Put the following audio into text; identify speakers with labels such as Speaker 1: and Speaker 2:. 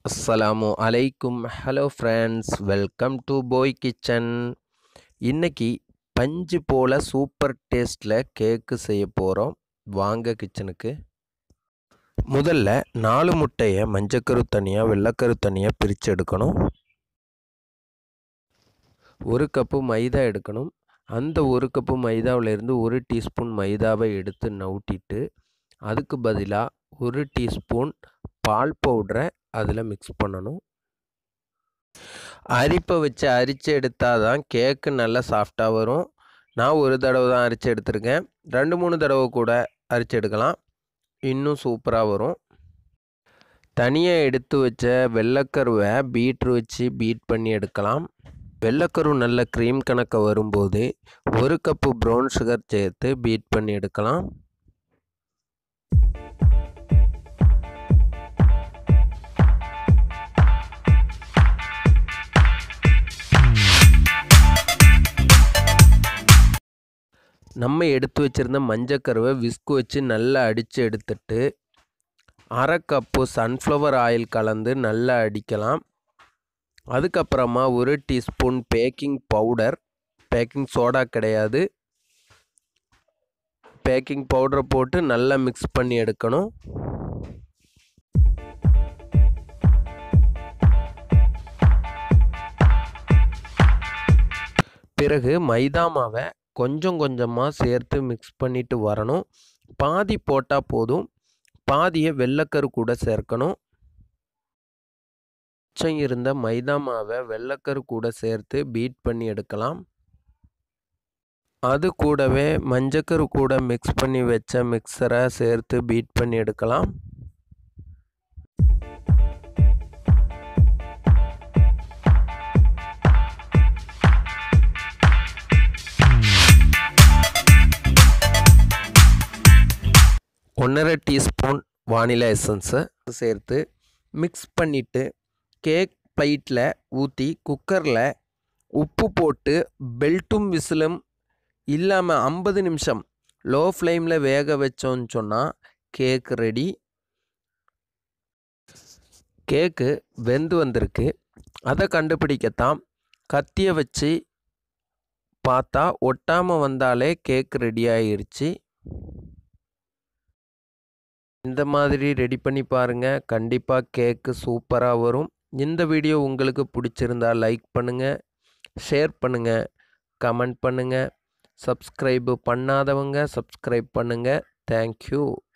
Speaker 1: அஸ்ஸலாமு அலைக்கும் hello friends welcome to போய் கிச்சன் இன்னைக்கு பஞ்சு போல் சூப்பர் டேஸ்ட்டில் கேக்கு செய்ய போகிறோம் வாங்க கிச்சனுக்கு முதல்ல நாலு முட்டையை மஞ்சக்கரு தனியாக வெள்ளைக்கரு தனியாக பிரித்து எடுக்கணும் ஒரு கப்பு மைதா எடுக்கணும் அந்த ஒரு கப்பு மைதாவிலேருந்து ஒரு டீஸ்பூன் மைதாவை எடுத்து நவுட்டிட்டு அதுக்கு பதிலாக ஒரு டீஸ்பூன் பால் பவுடரை அதில் மிக்ஸ் பண்ணணும் அரிப்பை வச்சு அரிச்சு எடுத்தால் தான் கேக்கு நல்லா சாஃப்டாக வரும் நான் ஒரு தடவை தான் அரிச்சு எடுத்திருக்கேன் ரெண்டு மூணு தடவை கூட அரிச்சு எடுக்கலாம் இன்னும் சூப்பராக வரும் தனியாக எடுத்து வச்ச வெள்ளைக்கருவை பீட்ரு வச்சு பீட் பண்ணி எடுக்கலாம் வெள்ளைக்கரு நல்ல க்ரீம் கணக்க வரும்போது ஒரு கப்பு ப்ரௌன் சுகர் சேர்த்து பீட் பண்ணி எடுக்கலாம் நம்ம எடுத்து வச்சுருந்த மஞ்சக்கருவை விஸ்கு வச்சு நல்லா அடித்து எடுத்துட்டு அரை கப்பு சன்ஃப்ளவர் ஆயில் கலந்து நல்லா அடிக்கலாம் அதுக்கப்புறமா ஒரு teaspoon baking powder baking soda கிடையாது பேக்கிங் பவுடரை போட்டு நல்லா மிக்ஸ் பண்ணி எடுக்கணும் பிறகு மைதா மாவை கொஞ்சம் கொஞ்சமாக சேர்த்து மிக்ஸ் பண்ணிட்டு வரணும் பாதி போட்டால் போதும் பாதியை வெள்ளைக்கரு கூட சேர்க்கணும் மிச்சம் இருந்த மைதா மாவை வெள்ளைக்கரு கூட சேர்த்து பீட் பண்ணி எடுக்கலாம் அது கூடவே மஞ்சக்கரு கூட மிக்ஸ் பண்ணி வச்ச மிக்சரை சேர்த்து பீட் பண்ணி எடுக்கலாம் ஒன்றரை டீஸ்பூன் வானிலா எசன்ஸை சேர்த்து மிக்ஸ் பண்ணிவிட்டு கேக் பிளேட்டில் ஊற்றி குக்கரில் உப்பு போட்டு பெல்ட்டும் விசிலும் இல்லாமல் ஐம்பது நிமிஷம் லோ ஃப்ளேமில் வேக வச்சோன்னு சொன்னால் கேக் ரெடி கேக்கு வெந்து வந்திருக்கு அதை கண்டுபிடிக்கத்தான் கத்தியை வச்சு பார்த்தா ஒட்டாமல் வந்தாலே கேக் ரெடி ஆயிருச்சு இந்த மாதிரி ரெடி பண்ணி பாருங்கள் கண்டிப்பாக கேக்கு சூப்பராக வரும் இந்த வீடியோ உங்களுக்கு பிடிச்சிருந்தா லைக் பண்ணுங்கள் ஷேர் பண்ணுங்கள் கமெண்ட் பண்ணுங்கள் சப்ஸ்கிரைபு பண்ணாதவங்க சப்ஸ்கிரைப் பண்ணுங்கள் தேங்க்யூ